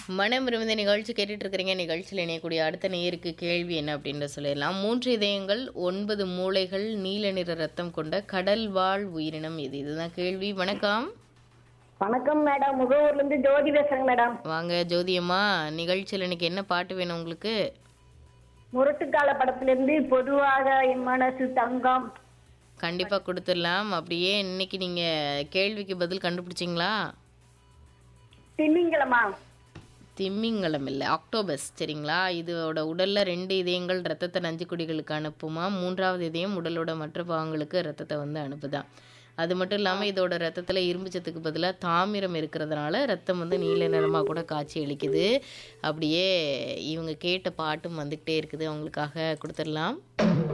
மனம் விரும்பிய நிகழ்ச்சி கேட்டுட்டு இருக்கிறீங்க நிகழ்ச்சியில் இணையக்கூடிய அடுத்த நேருக்கு கேள்வி என்ன அப்படின்னு சொல்லிடலாம் மூன்று இதயங்கள் ஒன்பது மூளைகள் நீல நிற ரத்தம் கொண்ட கடல் வாழ் உயிரினம் இது இதுதான் கேள்வி வணக்கம் வணக்கம் மேடம் முகவூர்ல இருந்து ஜோதி பேசுறேங்க மேடம் வாங்க ஜோதியம்மா நிகழ்ச்சியில் இன்னைக்கு என்ன பாட்டு வேணும் உங்களுக்கு முரட்டுக்கால படத்துல இருந்து பொதுவாக என் மனசு தங்கம் கண்டிப்பாக கொடுத்துடலாம் அப்படியே இன்னைக்கு நீங்கள் கேள்விக்கு பதில் கண்டுபிடிச்சிங்களா திமிங்கலமா திமிங்கலம் இல்லை ஆக்டோபஸ் சரிங்களா இதோட உடல்ல ரெண்டு இதயங்கள் ரத்தத்தை நஞ்சு குடிகளுக்கு அனுப்புமா மூன்றாவது இதயம் உடலோட மற்ற பாகங்களுக்கு ரத்தத்தை வந்து அனுப்புதான் அது மட்டும் இல்லாமல் இதோட ரத்தத்தில் இரும்பு சத்துக்கு பதிலாக தாமிரம் இருக்கிறதுனால ரத்தம் வந்து நீல நிறமாக கூட காட்சி அளிக்குது அப்படியே இவங்க கேட்ட பாட்டும் வந்துக்கிட்டே இருக்குது அவங்களுக்காக கொடுத்துடலாம்